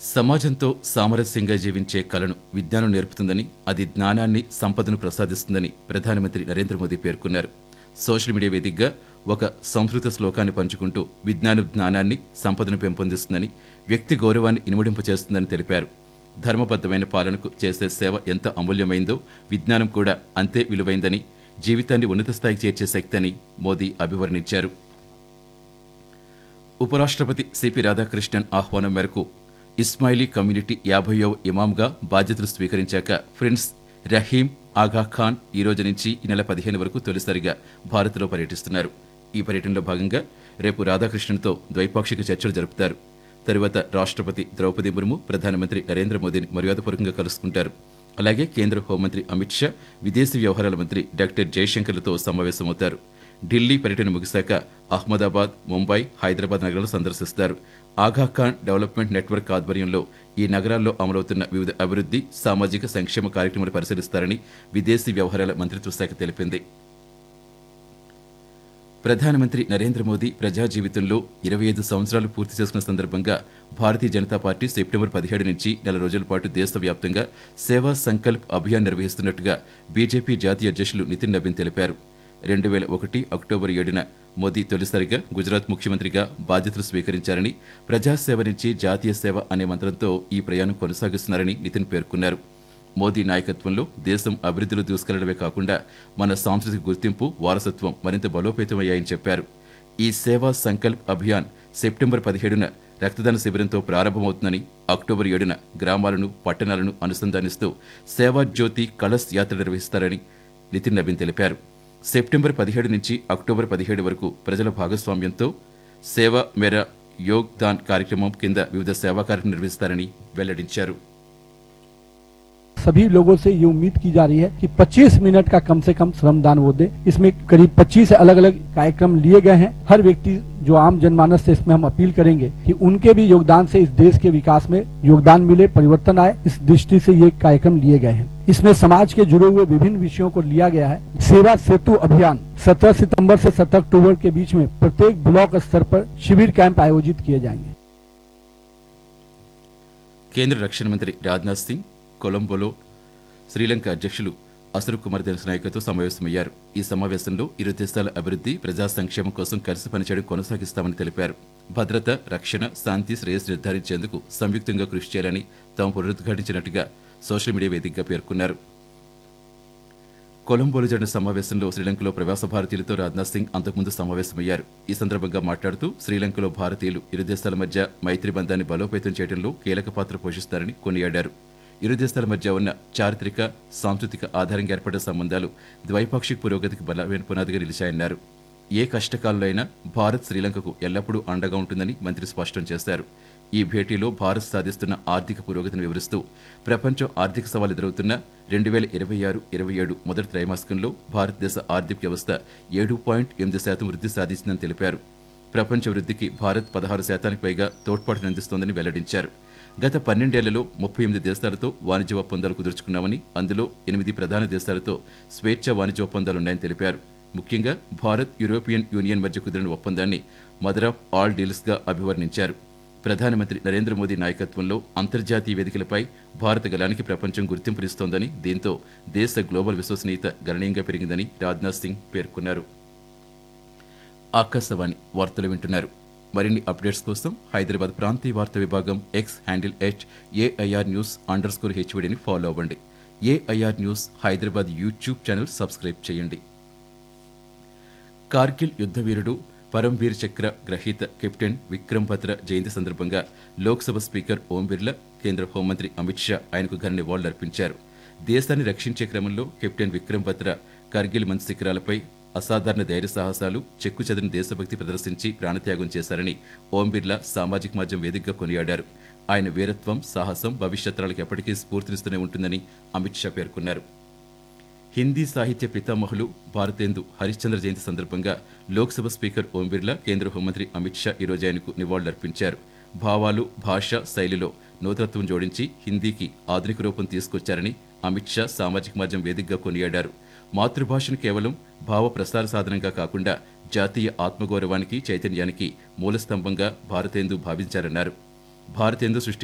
సమాజంతో సామరస్యంగా జీవించే కళను విజ్ఞానం నేర్పుతుందని అది జ్ఞానాన్ని సంపదను ప్రసాదిస్తుందని ప్రధానమంత్రి నరేంద్ర మోదీ పేర్కొన్నారు సోషల్ మీడియా వేదికగా ఒక సంస్కృత శ్లోకాన్ని పంచుకుంటూ విజ్ఞానం జ్ఞానాన్ని సంపదను పెంపొందిస్తుందని వ్యక్తి గౌరవాన్ని ఇనుమడింపచేస్తుందని తెలిపారు ధర్మబద్ధమైన పాలనకు చేసే సేవ ఎంత అమూల్యమైందో విజ్ఞానం కూడా అంతే విలువైందని జీవితాన్ని ఉన్నత స్థాయికి చేర్చే శక్తి అని మోదీ అభివర్ణించారు ఉపరాష్ట్రపతి సిపి రాధాకృష్ణన్ ఆహ్వానం మేరకు ఇస్మాయిలీ కమ్యూనిటీ యాభైవ ఇమాంగా బాధ్యతలు స్వీకరించాక ప్రిన్స్ రహీం ఆగా ఖాన్ ఈ రోజు నుంచి ఈ నెల పదిహేను వరకు తొలిసారిగా భారత్లో పర్యటిస్తున్నారు ఈ పర్యటనలో భాగంగా రేపు రాధాకృష్ణన్తో ద్వైపాక్షిక చర్చలు జరుపుతారు తరువాత రాష్ట్రపతి ద్రౌపది ముర్ము ప్రధానమంత్రి నరేంద్ర మోదీని మర్యాదపూర్వకంగా కలుసుకుంటారు అలాగే కేంద్ర హోంమంత్రి అమిత్ షా విదేశీ వ్యవహారాల మంత్రి డాక్టర్ జయశంకర్లతో సమావేశమవుతారు ఢిల్లీ పర్యటన ముగిశాక అహ్మదాబాద్ ముంబై హైదరాబాద్ నగరాలు సందర్శిస్తారు ఆగాఖాన్ డెవలప్మెంట్ నెట్వర్క్ ఆధ్వర్యంలో ఈ నగరాల్లో అమలవుతున్న వివిధ అభివృద్ధి సామాజిక సంక్షేమ కార్యక్రమాలు పరిశీలిస్తారని విదేశీ వ్యవహారాల మంత్రిత్వ శాఖ తెలిపింది ప్రధానమంత్రి నరేంద్ర మోదీ ప్రజా జీవితంలో ఇరవై ఐదు సంవత్సరాలు పూర్తి చేసుకున్న సందర్భంగా భారతీయ జనతా పార్టీ సెప్టెంబర్ పదిహేడు నుంచి నెల రోజుల పాటు దేశవ్యాప్తంగా సేవా సంకల్ప్ అభియాన్ నిర్వహిస్తున్నట్టుగా బీజేపీ జాతీయ అధ్యక్షులు నితిన్ నబీన్ తెలిపారు రెండు వేల ఒకటి అక్టోబర్ ఏడున మోదీ తొలిసారిగా గుజరాత్ ముఖ్యమంత్రిగా బాధ్యతలు స్వీకరించారని ప్రజాసేవ నుంచి జాతీయ సేవ అనే మంత్రంతో ఈ ప్రయాణం కొనసాగిస్తున్నారని నితిన్ పేర్కొన్నారు మోదీ నాయకత్వంలో దేశం అభివృద్ధిలో దూసుకెళ్లడమే కాకుండా మన సాంస్కృతిక గుర్తింపు వారసత్వం మరింత బలోపేతమయ్యాయని చెప్పారు ఈ సేవా సంకల్ప్ అభియాన్ సెప్టెంబర్ పదిహేడున రక్తదాన శిబిరంతో ప్రారంభమవుతుందని అక్టోబర్ ఏడున గ్రామాలను పట్టణాలను అనుసంధానిస్తూ సేవా జ్యోతి కలస్ యాత్ర నిర్వహిస్తారని నితిన్ నవీన్ తెలిపారు సెప్టెంబర్ పదిహేడు నుంచి అక్టోబర్ పదిహేడు వరకు ప్రజల భాగస్వామ్యంతో సేవ మేర యోగ్ దాన్ కార్యక్రమం కింద వివిధ సేవా కార్యక్రమం నిర్వహిస్తారని వెల్లడించారు सभी लोगों से ये उम्मीद की जा रही है कि 25 मिनट का कम से कम श्रमदान वो दे इसमें करीब 25 अलग अलग कार्यक्रम लिए गए हैं हर व्यक्ति जो आम जनमानस से इसमें हम अपील करेंगे कि उनके भी योगदान से इस देश के विकास में योगदान मिले परिवर्तन आए इस दृष्टि से ये कार्यक्रम लिए गए हैं इसमें समाज के जुड़े हुए विभिन्न विषयों को लिया गया है सेवा सेतु अभियान 17 सितंबर से 17 अक्टूबर के बीच में प्रत्येक ब्लॉक स्तर पर शिविर कैंप आयोजित किए जाएंगे కేంద్ర రక్షణ మంత్రి రాజ్నాథ్ సింగ్ కొలంబోలో శ్రీలంక అధ్యక్షులు అసరు కుమార్ నాయకతో సమావేశమయ్యారు ఈ సమావేశంలో ఇరు దేశాల అభివృద్ధి ప్రజా సంక్షేమం కోసం కలిసి పనిచేయడం కొనసాగిస్తామని తెలిపారు భద్రత రక్షణ శాంతి శ్రేయస్సు నిర్ధారించేందుకు సంయుక్తంగా కృషి చేయాలని తాము పునరుద్ఘాటించినట్టుగా సోషల్ మీడియా వేదికగా పేర్కొన్నారు కొలంబోలో జరిగిన సమావేశంలో శ్రీలంకలో ప్రవాస భారతీయులతో రాజ్నాథ్ సింగ్ అంతకుముందు సమావేశమయ్యారు ఈ సందర్భంగా మాట్లాడుతూ శ్రీలంకలో భారతీయులు ఇరు దేశాల మధ్య మైత్రి బంధాన్ని బలోపేతం చేయడంలో కీలక పాత్ర పోషిస్తారని కొనియాడారు ఇరు దేశాల మధ్య ఉన్న చారిత్రక సాంస్కృతిక ఆధారంగా ఏర్పడిన సంబంధాలు ద్వైపాక్షిక పురోగతికి బలమైన పునాదిగా నిలిచాయన్నారు ఏ కష్టకాలంలో అయినా భారత్ శ్రీలంకకు ఎల్లప్పుడూ అండగా ఉంటుందని మంత్రి స్పష్టం చేశారు ఈ భేటీలో భారత్ సాధిస్తున్న ఆర్థిక పురోగతిని వివరిస్తూ ప్రపంచం ఆర్థిక సవాలు ఎదురవుతున్న రెండు వేల ఇరవై ఆరు ఇరవై ఏడు మొదటి త్రైమాసికంలో భారతదేశ ఆర్థిక వ్యవస్థ ఏడు పాయింట్ ఎనిమిది శాతం వృద్ధి సాధించిందని తెలిపారు ప్రపంచ వృద్ధికి భారత్ పదహారు శాతానికి పైగా తోడ్పాటును అందిస్తోందని వెల్లడించారు గత పన్నెండేళ్లలో ముప్పై ఎనిమిది దేశాలతో వాణిజ్య ఒప్పందాలు కుదుర్చుకున్నామని అందులో ఎనిమిది ప్రధాన దేశాలతో స్వేచ్ఛ వాణిజ్య ఒప్పందాలున్నాయని తెలిపారు ముఖ్యంగా భారత్ యూరోపియన్ యూనియన్ మధ్య కుదిరిన ఒప్పందాన్ని మదర్ ఆఫ్ ఆల్ డీల్స్గా అభివర్ణించారు ప్రధానమంత్రి నరేంద్ర మోదీ నాయకత్వంలో అంతర్జాతీయ వేదికలపై భారత గలానికి ప్రపంచం గుర్తింపునిస్తోందని దీంతో దేశ గ్లోబల్ విశ్వసనీయత గణనీయంగా పెరిగిందని రాజ్నాథ్ సింగ్ పేర్కొన్నారు ఆకాశవాణి వార్తలు వింటున్నారు మరిన్ని అప్డేట్స్ కోసం హైదరాబాద్ ప్రాంతీయ వార్తా విభాగం X handle H AIR news under score హెచ్వడిని ఫాలో అవ్వండి AIR news Hyderabad YouTube channel subscribe చేయండి కార్గిల్ యుద్ధ వీరుడు పరంవీర్ చక్ర గ్రహీత కెప్టెన్ విక్రమ్ భద్ర జయంతి సందర్భంగా లోక్సభ స్పీకర్ ఓం బిర్లా కేంద్ర హోంమంత్రి అమిత్ షా ఆయనకు ఘన నివాళులర్పించారు దేశాన్ని రక్షించే క్రమంలో కెప్టెన్ విక్రమ్ భద్ర కార్గిల్ మంచి శిఖరాలపై అసాధారణ ధైర్య సాహసాలు చెక్కు చెదిరిన దేశభక్తి ప్రదర్శించి ప్రాణత్యాగం చేశారని ఓం బిర్లా సామాజిక మాధ్యమం వేదికగా కొనియాడారు ఆయన వీరత్వం సాహసం భవిష్యత్తరాలకు ఎప్పటికీ స్ఫూర్తినిస్తూనే ఉంటుందని అమిత్ షా పేర్కొన్నారు హిందీ సాహిత్య పితామహులు భారతేందు హరిశ్చంద్ర జయంతి సందర్భంగా లోక్సభ స్పీకర్ ఓం బిర్లా కేంద్ర హోంమంత్రి అమిత్ షా ఈ రోజు ఆయనకు నివాళులర్పించారు భావాలు భాష శైలిలో నూతనత్వం జోడించి హిందీకి ఆధునిక రూపం తీసుకొచ్చారని అమిత్ షా సామాజిక మాధ్యమం వేదికగా కొనియాడారు మాతృభాషను కేవలం భావ ప్రసార సాధనంగా కాకుండా జాతీయ ఆత్మగౌరవానికి చైతన్యానికి మూలస్తంభంగా భారతేందు భావించారన్నారు భారతేందు సృష్టి